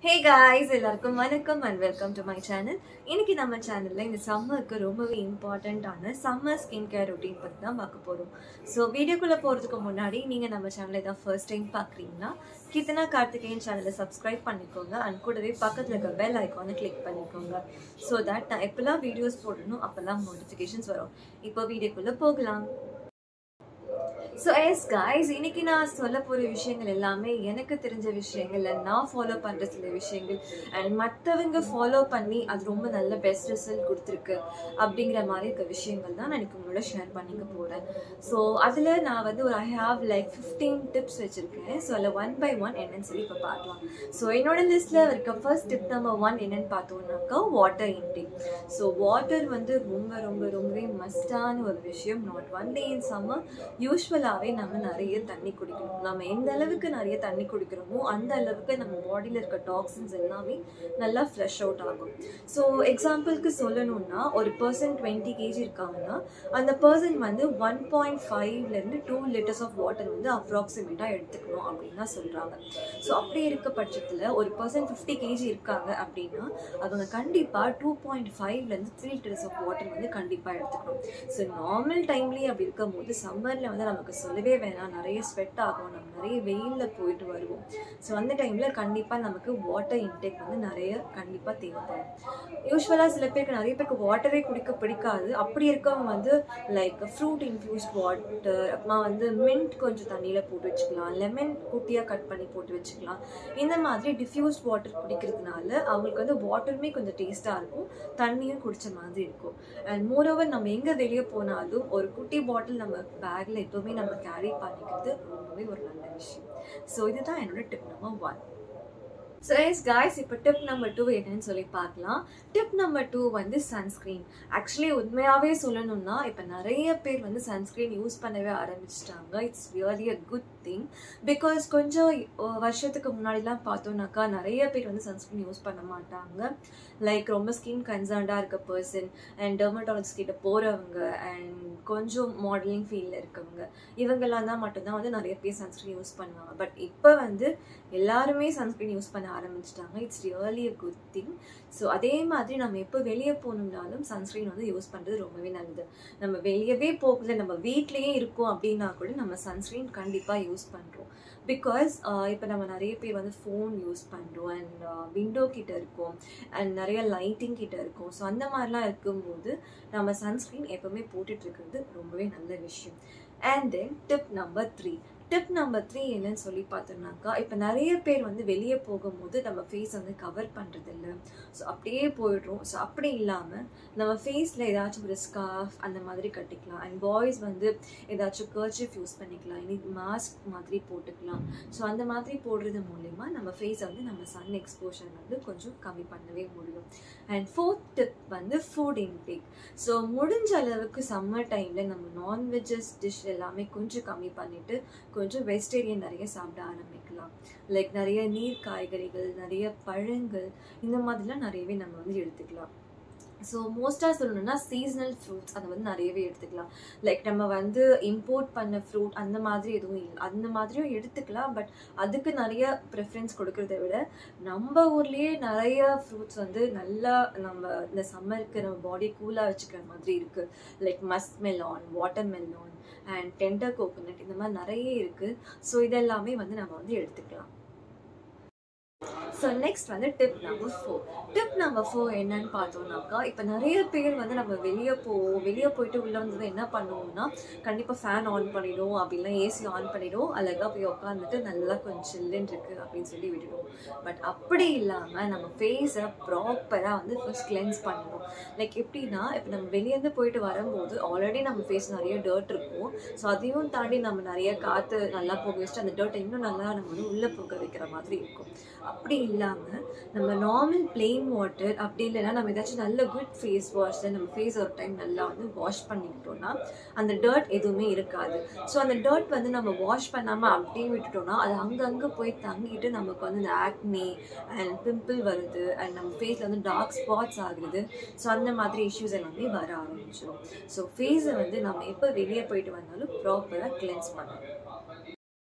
ஹே guys எல்லாருக்கும் வணக்கம் and welcome to my channel இன்னைக்கு நம்ம சேனலில் இந்த சம்மருக்கு ரொம்பவே இம்பார்ட்டண்ட்டான சம்மர் ஸ்கின் கேர் ரொட்டீன் பற்றி தான் பார்க்க போகிறோம் ஸோ வீடியோக்குள்ளே போகிறதுக்கு முன்னாடி நீங்கள் நம்ம சேனலை தான் ஃபர்ஸ்ட் டைம் பார்க்குறீங்கன்னா கித்தனா கார்த்திகேயன் சேனலை சப்ஸ்கிரைப் பண்ணிக்கோங்க அண்ட் கூடவே பக்கத்தில் இருக்க பெல் ஐக்கானை கிளிக் பண்ணிக்கோங்க ஸோ தட் நான் எப்போல்லாம் வீடியோஸ் போடணும் அப்போல்லாம் நோட்டிஃபிகேஷன்ஸ் வரும் இப்போ வீடியோக்குள்ளே போகலாம் ஸோ எஸ் காய்ஸ் இன்னைக்கு நான் சொல்ல போகிற விஷயங்கள் எல்லாமே எனக்கு தெரிஞ்ச விஷயங்கள் and நான் ஃபாலோ பண்ணுற சில விஷயங்கள் அண்ட் மற்றவங்க ஃபாலோ பண்ணி அது ரொம்ப நல்ல பெஸ்ட் ரிசல்ட் கொடுத்துருக்கு அப்படிங்கிற மாதிரி இருக்க விஷயங்கள் தான் நான் எனக்கு உங்களோட ஷேர் பண்ணிக்க போகிறேன் ஸோ அதில் நான் வந்து ஒரு I have like fifteen tips வச்சுருக்கேன் ஸோ அதில் ஒன் பை ஒன் என்னன்னு சொல்லி இப்போ பார்க்கலாம் ஸோ என்னோட லிஸ்ட்டில் இருக்க ஃபர்ஸ்ட் டிப் நம்பர் ஒன் என்னன்னு பார்த்தோம்னாக்கா வாட்டர் இன்டேக் ஸோ வாட்டர் வந்து ரொம்ப ரொம்ப ரொம்பவே மஸ்டான ஒரு விஷயம் not one day in summer யூஸ்வலாகவே நம்ம நிறைய தண்ணி குடிக்கணும் நம்ம எந்த அளவுக்கு நிறைய தண்ணி குடிக்கிறோமோ அந்த அளவுக்கு நம்ம பாடியில் இருக்க டாக்ஸின்ஸ் எல்லாமே நல்லா ஃப்ரெஷ் அவுட் ஆகும் ஸோ எக்ஸாம்பிளுக்கு சொல்லணும்னா ஒரு பர்சன் டுவெண்ட்டி கேஜி இருக்காங்கன்னா அந்த பர்சன் வந்து ஒன் பாயிண்ட் ஃபைவ்லேருந்து டூ லிட்டர்ஸ் ஆஃப் வாட்டர் வந்து அப்ராக்சிமேட்டாக எடுத்துக்கணும் அப்படின்னு தான் சொல்கிறாங்க ஸோ அப்படி இருக்க பட்சத்தில் ஒரு பர்சன் ஃபிஃப்டி கேஜி இருக்காங்க அப்படின்னா அவங்க கண்டிப்பாக டூ பாயிண்ட் ஃபைவ்லேருந்து த்ரீ லிட்டர்ஸ் ஆஃப் வாட்டர் வந்து கண்டிப்பாக எடுத்துக்கணும் ஸோ நார்மல் டைம்லேயே அப்படி இருக்கும் போது சம்மரில் வந்து நமக்கு சொல்லவே வேணாம் நிறைய ஸ்வெட் ஆகும் நம்ம நிறைய வெயிலில் போயிட்டு வருவோம் ஸோ அந்த டைமில் கண்டிப்பாக நமக்கு வாட்டர் இன்டேக் வந்து நிறைய கண்டிப்பாக தேவைப்படும் யூஸ்வலாக சில பேருக்கு நிறைய பேருக்கு வாட்டரே குடிக்க பிடிக்காது அப்படி இருக்கவங்க வந்து லைக் ஃப்ரூட் இன்ஃப்யூஸ்ட் வாட்டர் அப்புறமா வந்து மின்ட் கொஞ்சம் தண்ணியில் போட்டு வச்சுக்கலாம் லெமன் குட்டியாக கட் பண்ணி போட்டு வச்சுக்கலாம் இந்த மாதிரி டிஃப்யூஸ்ட் வாட்டர் குடிக்கிறதுனால அவங்களுக்கு வந்து வாட்டருமே கொஞ்சம் டேஸ்ட்டாக இருக்கும் தண்ணியும் குடிச்ச மாதிரி இருக்கும் அண்ட் மோரோவர் நம்ம எங்கே வெளியே போனாலும் ஒரு குட்டி பாட்டில் நம்ம பேக்கில் எப்போவுமே நம்ம கேரி பண்ணிக்கிறது ரொம்பவே ஒரு நல்ல விஷயம் ஸோ இதுதான் என்னோட tip number one so yes guys இப்போ டிப் நம்பர் டூ என்னன்னு சொல்லி பார்க்கலாம் டிப் நம்பர் டூ வந்து சன்ஸ்க்ரீன் ஆக்சுவலி உண்மையாகவே சொல்லணும்னா இப்போ நிறைய பேர் வந்து சன்ஸ்க்ரீன் யூஸ் பண்ணவே ஆரம்பிச்சிட்டாங்க it's really a good thing because கொஞ்சம் வருஷத்துக்கு முன்னாடிலாம் பார்த்தோம்னாக்கா நிறைய பேர் வந்து சன்ஸ்க்ரீன் யூஸ் பண்ண மாட்டாங்க லைக் ரொம்ப ஸ்கின் கன்சர்ன்டாக இருக்க பர்சன் அண்ட் டெர்மட்டாலஜிஸ்ட் கிட்ட போகிறவங்க அண்ட் கொஞ்சம் மாடலிங் ஃபீல்டில் இருக்கவங்க இவங்கெல்லாம் தான் மட்டும்தான் வந்து நிறைய பேர் சன்ஸ்க்ரீன் யூஸ் பண்ணுவாங்க பட் இப்போ வந்து எல்லாருமே சன்ஸ்க்ரீன் யூஸ் பண்ண ஆரம்பிச்சிட்டாங்க it's really a good thing so அதே மாதிரி நம்ம எப்போ வெளியே போகணும்னாலும் சன்ஸ்க்ரீன் வந்து யூஸ் பண்ணுறது ரொம்பவே நல்லது நம்ம வெளியவே போகல நம்ம வீட்லேயே இருக்கோம் அப்படின்னா கூட நம்ம சன்ஸ்க்ரீன் கண்டிப்பாக யூஸ் பண்ணுறோம் பிகாஸ் இப்போ நம்ம நிறைய பேர் வந்து ஃபோன் யூஸ் பண்ணுறோம் அண்ட் விண்டோ கிட்ட இருக்கோம் அண்ட் நிறைய லைட்டிங் கிட்ட இருக்கும் ஸோ அந்த மாதிரிலாம் இருக்கும்போது நம்ம சன்ஸ்க்ரீன் எப்போவுமே போட்டுட்டு இருக்கிறது ரொம்பவே நல்ல விஷயம் and then tip number three tip number three என்னன்னு சொல்லி பார்த்தோம்னாக்கா இப்போ நிறைய பேர் வந்து வெளியே போகும்போது நம்ம ஃபேஸ் வந்து கவர் பண்ணுறதில்ல ஸோ அப்படியே போயிடுறோம் ஸோ அப்படி இல்லாமல் நம்ம ஃபேஸில் ஏதாச்சும் ஒரு ஸ்கார்ஃப் அந்த மாதிரி கட்டிக்கலாம் அண்ட் பாய்ஸ் வந்து ஏதாச்சும் கர்ச்சிஃப் யூஸ் பண்ணிக்கலாம் இனி மாஸ்க் மாதிரி போட்டுக்கலாம் ஸோ அந்த மாதிரி போடுறது மூலிமா நம்ம ஃபேஸை வந்து நம்ம சன் எக்ஸ்போஷர் வந்து கொஞ்சம் கம்மி பண்ணவே முடியும் அண்ட் ஃபோர்த் டிப் வந்து ஃபுட் இன்டேக் ஸோ முடிஞ்ச அளவுக்கு சம்மர் டைமில் நம்ம நான்வெஜ்ஜஸ் டிஷ் எல்லாமே கொஞ்சம் கம்மி பண்ணிவிட்டு கொஞ்சம் வெஜிடேரியன் நிறைய சாப்பிட ஆரம்பிக்கலாம் லைக் நிறைய நீர் காய்கறிகள் நிறைய பழங்கள் இந்த மாதிரிலாம் நிறையவே நம்ம வந்து எடுத்துக்கலாம் ஸோ மோஸ்ட்டாக சொல்லணும்னா சீசனல் ஃப்ரூட்ஸ் அதை வந்து நிறையவே எடுத்துக்கலாம் லைக் நம்ம வந்து இம்போர்ட் பண்ண ஃப்ரூட் அந்த மாதிரி எதுவும் இல்லை அந்த மாதிரியும் எடுத்துக்கலாம் பட் அதுக்கு நிறைய ப்ரிஃபரன்ஸ் கொடுக்கறத விட நம்ம ஊர்லேயே நிறைய ஃப்ரூட்ஸ் வந்து நல்லா நம்ம இந்த சம்மருக்கு நம்ம பாடி கூலாக வச்சுக்கிற மாதிரி இருக்குது like muskmelon watermelon and tender coconut இந்த மாதிரி நிறைய இருக்குது ஸோ இதெல்லாமே வந்து நம்ம வந்து எடுத்துக்கலாம் ஸோ நெக்ஸ்ட் வந்து tip number four tip number four என்னன்னு பார்த்தோம்னாக்கா இப்போ நிறைய பேர் வந்து நம்ம வெளியே போவோம் வெளியே போயிட்டு உள்ளே வந்து என்ன பண்ணுவோம்னா கண்டிப்பாக ஃபேன் ஆன் பண்ணிவிடுவோம் அப்படிலாம் ஏசி ஆன் பண்ணிவிடுவோம் அழகாக போய் உட்காந்துட்டு நல்லா கொஞ்சம் சில்லுன்னு இருக்குது அப்படின்னு சொல்லி விட்டுடுவோம் பட் அப்படி இல்லாமல் நம்ம ஃபேஸை ப்ராப்பராக வந்து ஃபர்ஸ்ட் கிளென்ஸ் பண்ணணும் லைக் எப்படின்னா இப்போ நம்ம வெளியேருந்து போயிட்டு வரும்போது ஆல்ரெடி நம்ம ஃபேஸ் நிறைய டர்ட் இருக்கும் ஸோ அதையும் தாண்டி நம்ம நிறைய காற்று நல்லா போக வச்சுட்டு அந்த டர்ட்டை இன்னும் நல்லா நம்ம வந்து உள்ளே போக வைக்கிற மாதிரி இருக்கும் அப்படி இல்லாமல் நம்ம நார்மல் பிளெயின் வாட்டர் அப்படி இல்லைன்னா நம்ம ஏதாச்சும் நல்ல குட் ஃபேஸ் வாஷில் நம்ம ஃபேஸ் ஒரு டைம் நல்லா வந்து வாஷ் பண்ணிக்கிட்டோம்னா அந்த டர்ட் எதுவுமே இருக்காது ஸோ அந்த டர்ட் வந்து நம்ம வாஷ் பண்ணாமல் அப்படியே விட்டுட்டோம்னா அது அங்கங்கே போய் தங்கிட்டு நமக்கு வந்து இந்த ஆக்னி அண்ட் பிம்பிள் வருது அண்ட் நம்ம ஃபேஸில் வந்து டார்க் ஸ்பாட்ஸ் ஆகுது ஸோ அந்த மாதிரி இஷ்யூஸ் எல்லாமே வர ஆரம்பிச்சிடும் ஸோ ஃபேஸை வந்து நம்ம எப்போ வெளியே போயிட்டு வந்தாலும் ப்ராப்பராக கிளென்ஸ் பண்ணணும்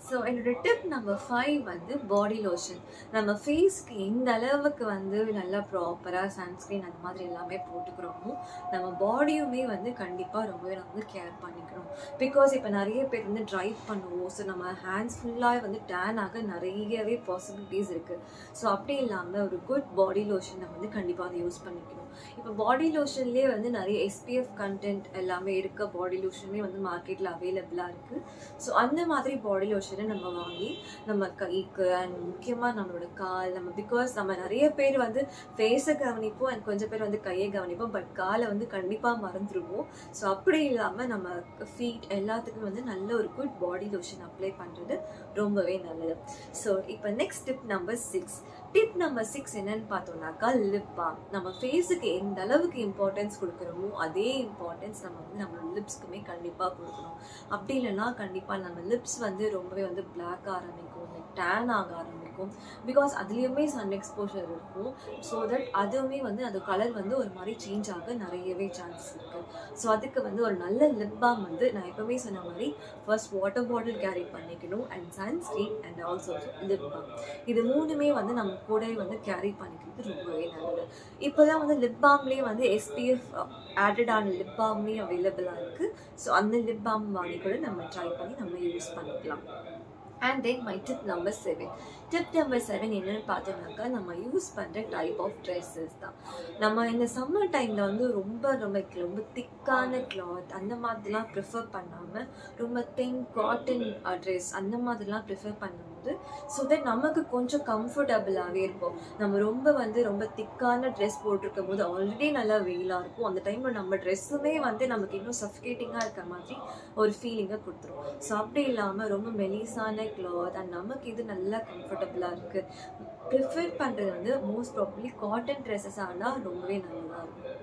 ஸோ என்னோட டிப் நம்பர் ஃபைவ் வந்து பாடி லோஷன் நம்ம ஃபேஸ்க்கு எந்த அளவுக்கு வந்து நல்லா ப்ராப்பராக சன்ஸ்க்ரீன் அந்த மாதிரி எல்லாமே போட்டுக்கிறோமோ நம்ம பாடியுமே வந்து கண்டிப்பாக ரொம்பவே நம்ம வந்து கேர் பண்ணிக்கணும் பிகாஸ் இப்போ நிறைய பேர் வந்து ட்ரைவ் பண்ணுவோம் ஸோ நம்ம ஹேண்ட்ஸ் ஃபுல்லாக வந்து டேன் ஆக நிறையவே பாசிபிலிட்டிஸ் இருக்குது ஸோ அப்படி இல்லாமல் ஒரு குட் பாடி லோஷன் நம்ம வந்து கண்டிப்பாக அதை யூஸ் பண்ணிக்கணும் இப்போ பாடி லோஷன்லேயே வந்து நிறைய எஸ்பிஎஃப் கண்டென்ட் எல்லாமே இருக்க பாடி லோஷனுமே வந்து மார்க்கெட்டில் அவைலபிளாக இருக்குது ஸோ அந்த மாதிரி பாடி லோஷனை நம்ம வாங்கி நம்ம கைக்கு அண்ட் முக்கியமாக நம்மளோட கால் நம்ம பிகாஸ் நம்ம நிறைய பேர் வந்து ஃபேஸை கவனிப்போம் அண்ட் கொஞ்சம் பேர் வந்து கையை கவனிப்போம் பட் காலை வந்து கண்டிப்பாக மறந்துடுவோம் ஸோ அப்படி இல்லாமல் நம்ம ஃபீட் எல்லாத்துக்கும் வந்து நல்ல ஒரு குட் பாடி லோஷன் அப்ளை பண்ணுறது ரொம்பவே நல்லது ஸோ இப்போ next tip number six tip number six என்னன்னு பார்த்தோம்னாக்கா லிப் பாம் நம்ம ஃபேஸுக்கு எந்த அளவுக்கு இம்பார்ட்டன்ஸ் கொடுக்குறோமோ அதே இம்பார்ட்டன்ஸ் நம்ம வந்து நம்ம லிப்ஸ்க்குமே கண்டிப்பாக கொடுக்கணும் அப்படி இல்லைன்னா கண்டிப்பாக நம்ம லிப்ஸ் வந்து ரொம்பவே வந்து பிளாக் ஆரம்பிக்கும் டேன் ஆக ஆரம்பிக்கும் பிகாஸ் அதுலேயுமே சன் எக்ஸ்போஷர் இருக்கும் ஸோ தட் அதுவுமே வந்து அது கலர் வந்து ஒரு மாதிரி சேஞ்ச் ஆக நிறையவே சான்ஸ் இருக்குது ஸோ அதுக்கு வந்து ஒரு நல்ல லிப் பாம் வந்து நான் எப்பவுமே சொன்ன மாதிரி ஃபர்ஸ்ட் வாட்டர் பாட்டில் கேரி பண்ணிக்கணும் and sunscreen and also lip balm இது மூணுமே வந்து நம்ம கூடவே வந்து கேரி பண்ணிக்கிறது ரொம்பவே நல்லது இப்போதான் வந்து லிப் பாம்லேயே வந்து எஸ்பிஎஃப் ஆடடான லிப் பாம்லேயே அவைலபிளாக இருக்குது ஸோ அந்த லிப் பாம் வாங்கி கூட நம்ம ட்ரை பண்ணி நம்ம யூஸ் பண்ணிக்கலாம் and then my tip number seven tip number seven என்னன்னு பார்த்தோம்னாக்கா நம்ம யூஸ் பண்ணுற டைப் ஆஃப் ட்ரெஸ்ஸஸ் தான் நம்ம இந்த சம்மர் டைமில் வந்து ரொம்ப ரொம்ப ரொம்ப திக்கான கிளாத் அந்த மாதிரிலாம் ப்ரிஃபர் பண்ணாமல் ரொம்ப தின் காட்டன் ட்ரெஸ் அந்த மாதிரிலாம் ப்ரிஃபர் பண்ணும்போது ஸோ தட் நமக்கு கொஞ்சம் கம்ஃபர்டபுளாகவே இருக்கும் நம்ம ரொம்ப வந்து ரொம்ப திக்கான ட்ரெஸ் போட்டிருக்கும் போது ஆல்ரெடி நல்லா வெயிலாக இருக்கும் அந்த டைமில் நம்ம ட்ரெஸ்ஸுமே வந்து நமக்கு இன்னும் சஃபிகேட்டிங்காக இருக்க மாதிரி ஒரு ஃபீலிங்கை கொடுத்துரும் ஸோ அப்படி இல்லாமல் ரொம்ப மெலிசான கிளாத் அண்ட் நமக்கு இது நல்லா கம்ஃபர்டபுளாக இருக்குது ப்ரிஃபர் பண்ணுறது வந்து மோஸ்ட் ப்ராப்ளி காட்டன் ட்ரெஸ்ஸஸ் ஆனால் ரொம்பவே நல்லதாக இருக்கும்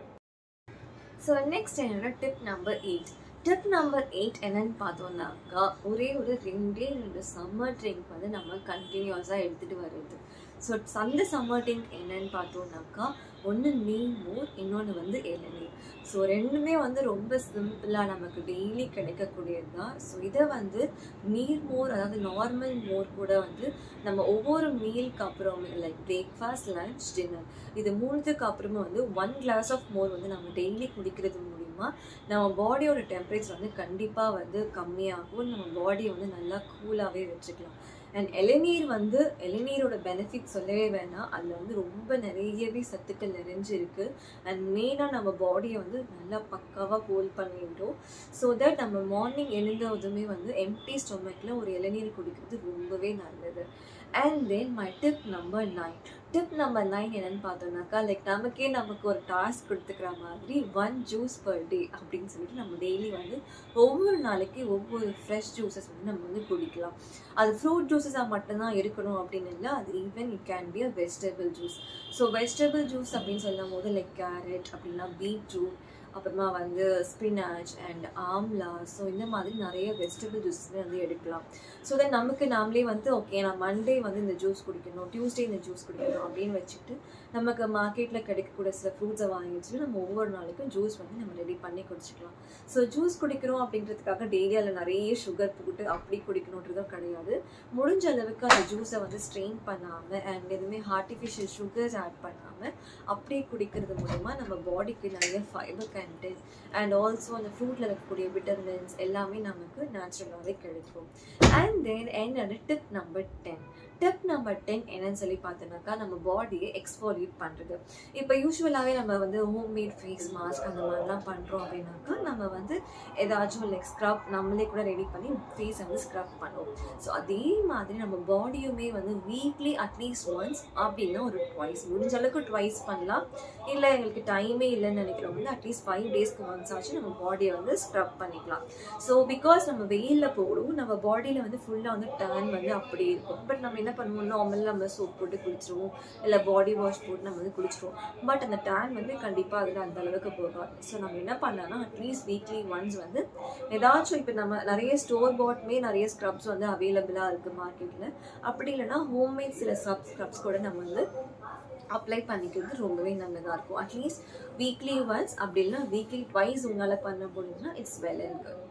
ஸோ நெக்ஸ்ட் என்னோட tip number eight tip number eight என்னன்னு பார்த்தோம்னாக்கா ஒரே ஒரு ரெண்டே ரெண்டு சம்மர் ட்ரிங்க் வந்து நம்ம கண்டினியூஸாக எடுத்துகிட்டு வருது ஸோ அந்த சம்மர் ட்ரிங்க் என்னன்னு பார்த்தோம்னாக்கா ஒன்று நீர் மோர் இன்னொன்று வந்து இளநீர் ஸோ ரெண்டுமே வந்து ரொம்ப சிம்பிளாக நமக்கு டெய்லி கிடைக்கக்கூடியது தான் ஸோ இதை வந்து நீர் மோர் அதாவது நார்மல் மோர் கூட வந்து நம்ம ஒவ்வொரு மீலுக்கு அப்புறமே லைக் பிரேக்ஃபாஸ்ட் லன்ச் டின்னர் இது மூணுத்துக்கு அப்புறமா வந்து ஒன் கிளாஸ் ஆஃப் மோர் வந்து நம்ம டெய்லி குடிக்கிறது மூலிமா நம்ம பாடியோட டெம்பரேச்சர் வந்து கண்டிப்பாக வந்து கம்மியாகும் நம்ம பாடியை வந்து நல்லா கூலாகவே வச்சுக்கலாம் அண்ட் இளநீர் வந்து இளநீரோட பெனிஃபிட் சொல்லவே வேணாம் அதில் வந்து ரொம்ப நிறையவே சத்துக்கள் நிறைஞ்சிருக்கு அண்ட் மெயினாக நம்ம பாடியை வந்து நல்லா பக்காவாக கோல் பண்ணிவிடும் ஸோ தட் நம்ம மார்னிங் எழுந்ததுமே வந்து எம்டி ஸ்டொமக்கில் ஒரு இளநீர் குடிக்கிறது ரொம்பவே நல்லது and then my tip number nine tip number nine என்னன்னு பார்த்தோம்னாக்கா லைக் நமக்கே நமக்கு ஒரு டாஸ்க் கொடுத்துக்கிற மாதிரி ஒன் ஜூஸ் பர் டே அப்படின்னு சொல்லிட்டு நம்ம டெய்லி வந்து ஒவ்வொரு நாளைக்கு ஒவ்வொரு ஃப்ரெஷ் ஜூஸஸ் வந்து நம்ம வந்து குடிக்கலாம் அது ஃப்ரூட் ஜூஸஸாக மட்டும்தான் இருக்கணும் அப்படின்னு இல்லை அது even it can be a vegetable juice so vegetable juice அப்படின்னு சொல்லும் போது லைக் கேரட் அப்படின்னா பீட்ரூட் அப்புறமா வந்து ஸ்பினாச் அண்ட் ஆம்லா ஸோ இந்த மாதிரி நிறைய வெஜிடபிள் ஜூஸஸ்மே வந்து எடுக்கலாம் ஸோ தென் நமக்கு நாமளே வந்து ஓகே நான் மண்டே வந்து இந்த ஜூஸ் குடிக்கணும் டியூஸ்டே இந்த ஜூஸ் குடிக்கணும் அப்படின்னு வச்சுட்டு நமக்கு மார்க்கெட்டில் கிடைக்கக்கூடிய சில ஃப்ரூட்ஸை வாங்கி வச்சுட்டு நம்ம ஒவ்வொரு நாளைக்கும் ஜூஸ் வந்து நம்ம ரெடி பண்ணி குடிச்சிக்கலாம் ஸோ ஜூஸ் குடிக்கிறோம் அப்படின்றதுக்காக டெய்லி அதில் நிறைய சுகர் போட்டு அப்படி குடிக்கணுன்றதும் கிடையாது முடிஞ்ச அளவுக்கு அந்த ஜூஸை வந்து ஸ்ட்ரெயின் பண்ணாமல் அண்ட் எதுவுமே ஆர்டிஃபிஷியல் சுகர்ஸ் ஆட் பண்ணாமல் அப்படியே குடிக்கிறது மூலமா நம்ம பாடிக்கு நிறைய ஃபைபர் கண்டென்ட் அண்ட் ஆல்சோ அந்த ஃப்ரூட்டில் இருக்கக்கூடிய விட்டமின்ஸ் எல்லாமே நமக்கு நேச்சுரலாகவே கிடைக்கும் அண்ட் தென் என்னோட tip number ten tip number ten என்னன்னு சொல்லி பார்த்தோன்னாக்கா நம்ம பாடியை எக்ஸ்போலியேட் பண்ணுறது இப்போ யூஸ்வலாகவே நம்ம வந்து ஹோம்மேட் ஃபேஸ் மாஸ்க் அந்த மாதிரிலாம் பண்ணுறோம் அப்படின்னாக்கா நம்ம வந்து ஏதாச்சும் லைக் ஸ்க்ரப் நம்மளே கூட ரெடி பண்ணி ஃபேஸை வந்து ஸ்க்ரப் பண்ணுவோம் ஸோ அதே மாதிரி நம்ம பாடியுமே வந்து வீக்லி அட்லீஸ்ட் ஒன்ஸ் அப்படின்னா ஒரு ட்வைஸ் முடிஞ்ச அளவுக்கு ட்வைஸ் பண்ணலாம் இல்லை எங்களுக்கு டைமே இல்லைன்னு நினைக்கிறோம் வந்து அட்லீஸ்ட் ஃபைவ் டேஸ்க்கு ஒன்ஸ் ஆச்சு நம்ம பாடியை வந்து ஸ்க்ரப் பண்ணிக்கலாம் ஸோ பிகாஸ் நம்ம வெயிலில் போடும் நம்ம பாடியில் வந்து ஃபுல்லாக வந்து டேன் வந்து அப்படி இருக்கும் பட் நம்ம என்ன பண்ணுவோம் நார்மல் நம்ம சோப் போட்டு குளிச்சிருவோம் இல்லை பாடி வாஷ் போட்டு நம்ம வந்து குளிச்சிருவோம் பட் அந்த டேன் வந்து கண்டிப்பாக அதில் அந்த அளவுக்கு போகாது ஸோ நம்ம என்ன பண்ணலாம்னா அட்லீஸ்ட் வீக்லி ஒன்ஸ் வந்து ஏதாச்சும் இப்போ நம்ம நிறைய ஸ்டோர் பாட்மே நிறைய ஸ்க்ரப்ஸ் வந்து அவைலபிளாக இருக்குது மார்க்கெட்டில் அப்படி இல்லைன்னா ஹோம்மேட் சில சப் ஸ்க்ரப்ஸ் கூட நம்ம வந்து அப்ளை பண்ணிக்கிறது ரொம்பவே நல்லதாக இருக்கும் அட்லீஸ்ட் வீக்லி ஒன்ஸ் அப்படி இல்லைனா வீக்லி ட்வைஸ் உங்களால் பண்ண முடியும்னா it's well and good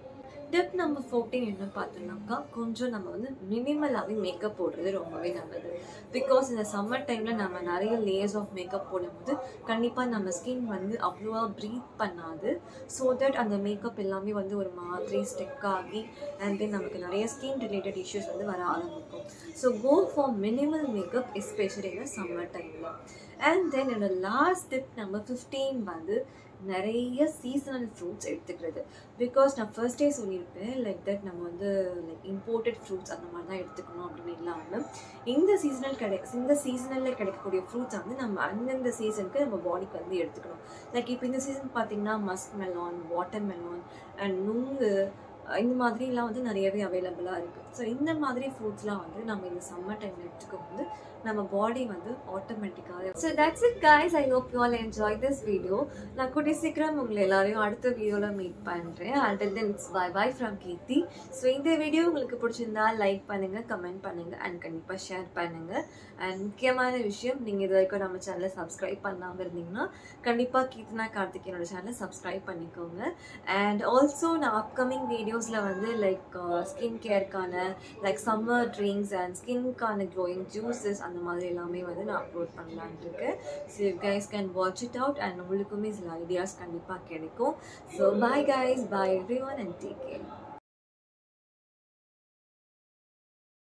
tip number fourteen என்ன பார்த்தோம்னாக்கா கொஞ்சம் நம்ம வந்து மினிமலாகவே மேக்கப் போடுறது ரொம்பவே நல்லது பிகாஸ் இந்த சம்மர் டைமில் நம்ம நிறைய லேயர்ஸ் ஆஃப் மேக்கப் போடும்போது கண்டிப்பாக நம்ம ஸ்கின் வந்து அவ்வளோவா ப்ரீத் பண்ணாது ஸோ தட் அந்த மேக்கப் எல்லாமே வந்து ஒரு மாதிரி ஸ்டிக் ஆகி அண்ட் தென் நமக்கு நிறைய ஸ்கின் ரிலேட்டட் இஷ்யூஸ் வந்து வர ஆரம்பிக்கும் so go for minimal makeup especially இந்த சம்மர் டைமில் அண்ட் தென் என்னோட லாஸ்ட் டிப் நம்பர் ஃபிஃப்டீன் வந்து நிறைய சீசனல் ஃப்ரூட்ஸ் எடுத்துக்கிறது பிகாஸ் நான் ஃபர்ஸ்ட் டே சொல்லியிருப்பேன் லைக் தட் நம்ம வந்து லைக் இம்போர்ட்டட் ஃப்ரூட்ஸ் அந்த மாதிரி தான் எடுத்துக்கணும் அப்படின்னு இல்லாமல் இந்த சீசனல் கிடை இந்த சீசனலில் கிடைக்கக்கூடிய ஃப்ரூட்ஸ் வந்து நம்ம அந்தந்த சீசனுக்கு நம்ம பாடிக்கு வந்து எடுத்துக்கணும் லைக் இப்போ இந்த சீசன் பார்த்தீங்கன்னா muskmelon watermelon and நுங்கு இந்த மாதிரிலாம் வந்து நிறையவே அவைலபிளாக இருக்குது ஸோ இந்த மாதிரி ஃப்ரூட்ஸ்லாம் வந்து நம்ம இந்த சம்மர் டைமில் எடுத்துக்கும் போது நம்ம பாடி வந்து ஆட்டோமேட்டிக்காக so that's it guys I hope you all enjoy this video நான் கூடிய சீக்கிரம் உங்களை எல்லாரையும் அடுத்த வீடியோவில் மீட் பண்ணுறேன் until then it's bye bye from Keerthi so இந்த வீடியோ உங்களுக்கு பிடிச்சிருந்தா லைக் பண்ணுங்கள் கமெண்ட் பண்ணுங்கள் அண்ட் கண்டிப்பாக ஷேர் பண்ணுங்கள் அண்ட் முக்கியமான விஷயம் நீங்கள் இது வரைக்கும் நம்ம சேனலை சப்ஸ்கிரைப் பண்ணாமல் இருந்தீங்கன்னா கண்டிப்பாக கீர்த்தனா கார்த்திகேயனோட சேனலை சப்ஸ்கிரைப் பண்ணிக்கோங்க அண்ட் ஆல்சோ நான் அப்கமிங் வீடியோஸில் வந்து லைக் ஸ்கின் கேருக்கான லைக் சம்மர் ட்ரிங்க்ஸ் அண்ட் ஸ்கின்கான க்ளோயிங் ஜூஸஸ் அந்த மாதிரி எல்லாமே வந்து நான் அப்லோட் பண்ணலான் இருக்கேன் so you guys can watch it out and உங்களுக்குமே சில ஐடியாஸ் கண்டிப்பாக கிடைக்கும் so bye guys bye everyone and take care